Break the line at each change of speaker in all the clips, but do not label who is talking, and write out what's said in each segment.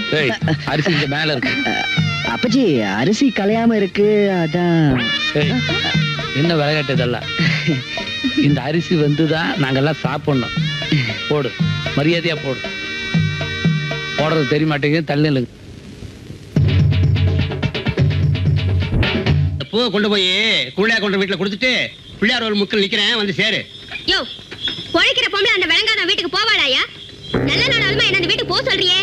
ஏய், அரிசி இங்க மேல இருக்கு
அப்பச்சி அரிசி கலையாம இருக்கு அதான்
ஏய், என்ன விளையாட்டு இதெல்லாம் இந்த அரிசி வந்துதான் நாங்கெல்லாம் சாப்பிடணும் போடு மரியாதையா போடு போடுறது தெரிய மாட்டேங்குது தள்ளி நில்லுங்க.
இந்த பூவை கொண்டு போய் கூழையா கொண்டு வீட்டுல கொடுத்துட்டு பிள்ளையார் ஒரு முக்கில் நிக்கிறேன் வந்து சேரு
யோ பொழைக்கிற பொம்பளை அந்த விளங்காத வீட்டுக்கு போவாடாயா நல்ல நாடாலுமா என்ன அந்த வீட்டுக்கு போக சொல்றியே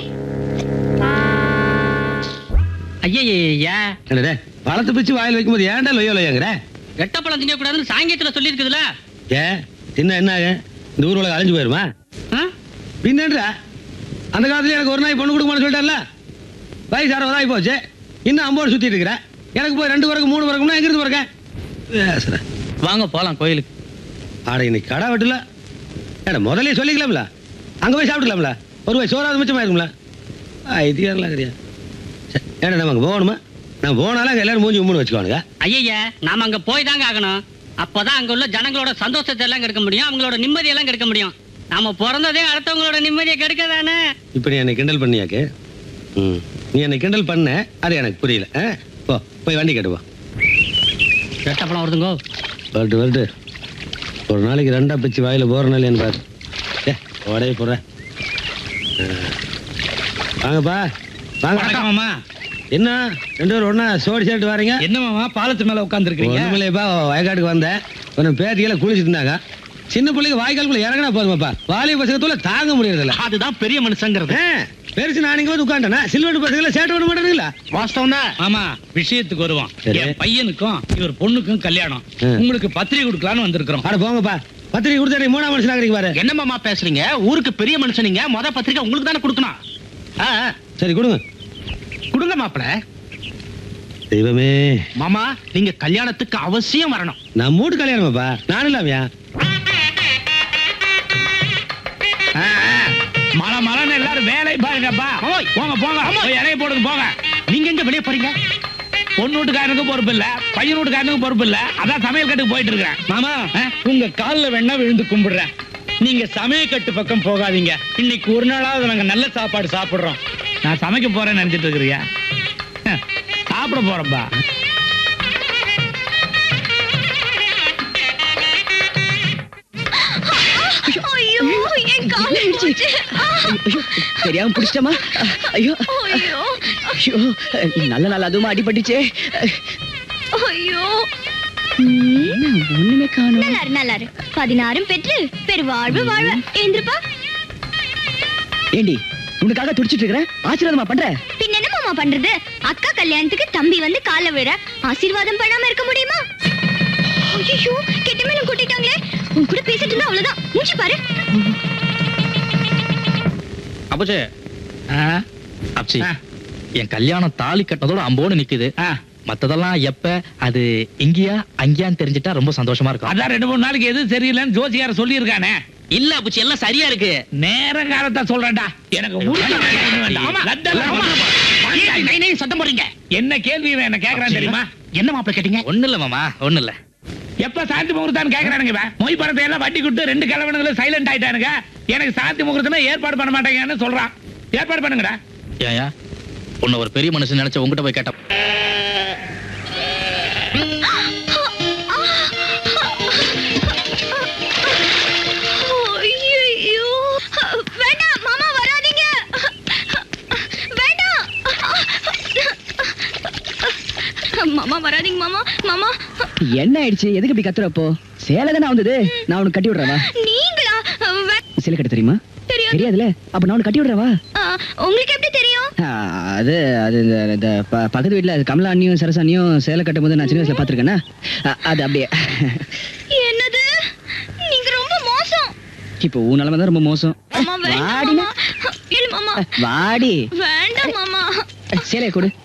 ஐயா
என்னடே பழத்தை பிச்சு வாயில் வைக்கும்போது ஏன்டா லொய்யோ லொய்யாங்கிற
எட்டப்பழம் திங்க கூடாதுன்னு சாங்கியத்துல சொல்லி இருக்குதுல
ஏ தின்ன என்ன ஆகும் இந்த ஊர் உலகம் அழிஞ்சு போயிருமா பின்னன்றா அந்த காலத்துல எனக்கு ஒரு நாய் பொண்ணு கொடுக்கணும்னு சொல்லிட்டார்ல வயசு அறுபதாகி போச்சு இன்னும் அம்போடு சுத்திட்டு இருக்கிறேன் எனக்கு போய் ரெண்டு பிறகு மூணு பிறகும்னா எங்கிருந்து பிறக்கேன் பேசுறேன்
வாங்க போலாம் கோயிலுக்கு
ஆட இன்னைக்கு கடை வெட்டல ஏடா முதல்ல சொல்லிக்கலாம்ல அங்க போய் சாப்பிட்டுக்கலாம்ல ஒரு வயசு சோறாவது மிச்சமா இருக்கும்ல ஐதியாரெலாம் கிடையாது சரி, ஏடா நம்ம அங்க போகணுமா நான் போனாலும் அங்க எல்லாரும் மூஞ்சி உம்முன்னு வச்சுக்கோனுங்க
ஐயா நாம அங்க போய் தாங்க ஆகணும் அப்பதான் அங்க உள்ள ஜனங்களோட சந்தோஷத்தை எல்லாம் கெடுக்க முடியும் அவங்களோட நிம்மதி எல்லாம் கெடுக்க முடியும் நாம பிறந்ததே அடுத்தவங்களோட நிம்மதியை கெடுக்கதானே
இப்போ நீ என்னை கிண்டல் பண்ணியாக்கு ம் நீ என்னை கிண்டல் பண்ண அது எனக்கு புரியல ஆ போ போய் வண்டி கட்டுவா
எட்டப்பழம் வருதுங்கோ
வரட்டு வரட்டு ஒரு நாளைக்கு ரெண்டா பிச்சு வாயில போறனால இல்லையான்னு பாரு ஏ உடைய போற வாங்கப்பா வாங்க
மாமா
என்ன ரெண்டு பேரும் ஒண்ணா சோடி சேர்த்து வரீங்க
என்ன மாமா பாலத்து மேல உட்காந்துருக்கீங்க
ஒண்ணுமில்லையப்பா வயக்காட்டுக்கு வந்தேன் கொஞ்சம் பேத்தியெல்லாம் குளிச்சுட்டு இருந்தாங்க சின்ன பிள்ளைங்க வாய்க்காலுக்குள்ள இறங்கினா போதுமாப்பா வாலிப பசங்கத்துல தாங்க முடியறதில்ல
அதுதான் பெரிய மனுஷங்கிறது
ஆ, பெருசு நான் இங்க வந்து உட்காண்டேனா சில்வெட்டு பசங்களை சேட்டை பண்ண மாட்டேங்களா
வாஸ்தவம் தான்
ஆமா விஷயத்துக்கு வருவோம்
சரி.
என் பையனுக்கும் இவர் பொண்ணுக்கும் கல்யாணம்
ஆ.
உங்களுக்கு பத்திரிகை கொடுக்கலான்னு வந்திருக்கிறோம்
அட போங்கப்பா பத்திரிக்கை கொடுத்தா மூணாம் மனுஷன் ஆகிறீங்க பாரு
என்ன மாமா பேசுறீங்க ஊருக்கு பெரிய மனுஷன் நீங்க மொத பத்திரிக்கை உங்களுக்கு தானே கொடுக்கணும் ஆ, ஆ,
சரி கொடுங்க
கொடுங்க மாப்பிள
தெய்வமே
மாமா நீங்க கல்யாணத்துக்கு அவசியம் வரணும்
நான் மூடு கல்யாணமாப்பா நானும் இல்லாமையா
ஆ, ஆ. மழை மழைன்னு எல்லாரும் வேலை பாருங்கப்பா
ஓய்.
போங்க போங்க போய் இலைய போடுங்க போங்க
நீங்க எங்க வெளியே போறீங்க
பொண்ணு வீட்டுக்காரனுக்கும் பொறுப்பு இல்ல பையன் வீட்டுக்காரனுக்கும் பொறுப்பு இல்ல அதான் சமையல் கட்டுக்கு போயிட்டு இருக்கேன் மாமா உங்க கால்ல வேணா விழுந்து கும்பிடுறேன் நீங்க சமையல் கட்டு பக்கம் போகாதீங்க இன்னைக்கு ஒரு நாளாவது நாங்க நல்ல சாப்பாடு சாப்பிடுறோம் நான் சமைக்க போறேன்னு நினைச்சிட்டு இருக்கிறியா ஹ, சாப்பிட போறப்பா
ஐயோ என் கால் போச்சு
ஐயோ தெரியாம பிடிச்சிட்டமா ஐயோ
ஐயோ
ஐயோ நல்ல நாள் அதுவும் அடிபட்டுச்சே
ஐயோ
என்ன ஒண்ணுமே காணும்
நல்லாரு நல்லாரு பதினாறும் பெற்று பெருவாழ்வு வாழ்வ ஏந்திருப்பா
ஏண்டி உனக்காக துடிச்சிட்டு இருக்கிறேன் ஆசீர்வாதமா பண்ற
பின்ன என்ன மாமா பண்றது அக்கா கல்யாணத்துக்கு தம்பி வந்து கால விழ ஆசீர்வாதம் பண்ணாம இருக்க முடியுமா ஐயோ கெட்ட மேலும் கூட்டிட்டாங்களே உன் கூட பேசிட்டு இருந்தா அவ்வளவுதான் மூஞ்சி பாரு
அப்பச்சே
ஆ,
அப்பச்சி
ஆ.
என் கல்யாணம் தாலி கட்டினதோட அம்போன்னு நிக்குது
ஆ.
மத்ததெல்லாம் எப்ப அது இங்கேயா அங்கேயான்னு தெரிஞ்சுட்டா ரொம்ப சந்தோஷமா இருக்கும்
அதான் ரெண்டு மூணு நாளைக்கு எது சரியில்லைன்னு ஜோசியார சொல்லியிருக்கானே
இல்ல அப்பச்சி எல்லாம் சரியா இருக்கு
நேர காலத்தை சொல்றேன்டா எனக்கு உருட்டு வேணும் வேண்டாம்.
ஆமா.
லத்தெல்லாம்
ஆமா.
வேண்டாம்.
ஏய், நை, நை, சத்தம் போடுறீங்க
என்ன கேள்வி இவன் என்ன கேக்குறான் தெரியுமா
என்ன மாப்பிள கேட்டீங்க
ஒண்ணு இல்ல மாமா ஒண்ணு இல்ல
எப்ப சாந்தி முகூர்த்தான்னு கேக்குறானுங்க இவன். மொய் பணத்தை எல்லாம் வட்டி கொடுத்து ரெண்டு கிழவனுங்களும் சைலண்ட் ஆயிட்டானுங்க எனக்கு சாந்தி முகூர்த்தமே ஏற்பாடு பண்ண மாட்டேங்கன்னு சொல்றான் ஏற்பாடு பண்ணுங்கடா
ஏயா உன்னை ஒரு பெரிய மனுஷன் நினைச்ச உங்ககிட்ட போய் கேட்டேன்
ஐயோ வேண்டாம் மாமா வராதீங்க வேண்டாம் மாமா வராதீங்க மாமா மாமா
என்ன ஆயிடுச்சு எதுக்கு இப்படி கத்துறப்போ சேலை தானே வந்தது நான் உனக்கு கட்டி விடுறவா
நீங்களா வே-
சேலை கட்ட தெரியுமா
தெரியாது.
தெரியாதுல அப்ப நான் உனக்கு கட்டி விடுறவா
ஆ, உங்களுக்கு எப்படி தெரியும்
அது அது இந்த இந்த ப- பக்கத்து வீட்டுல அது கமலா அண்ணியும் சரசா அண்ணியும் சேலை கட்டும் போது நான் சின்ன வயசுல பாத்திருக்கேன்னா அது அப்படியே
என்னது நீங்க ரொம்ப மோசம்
இப்போ உன் நிலைமை தான் ரொம்ப மோசம்
மாமா வேண்டாம்
வாடினா
மாமா இல்ல மாமா
வாடி
வேண்டாம் மாமா
சேலையை கொடு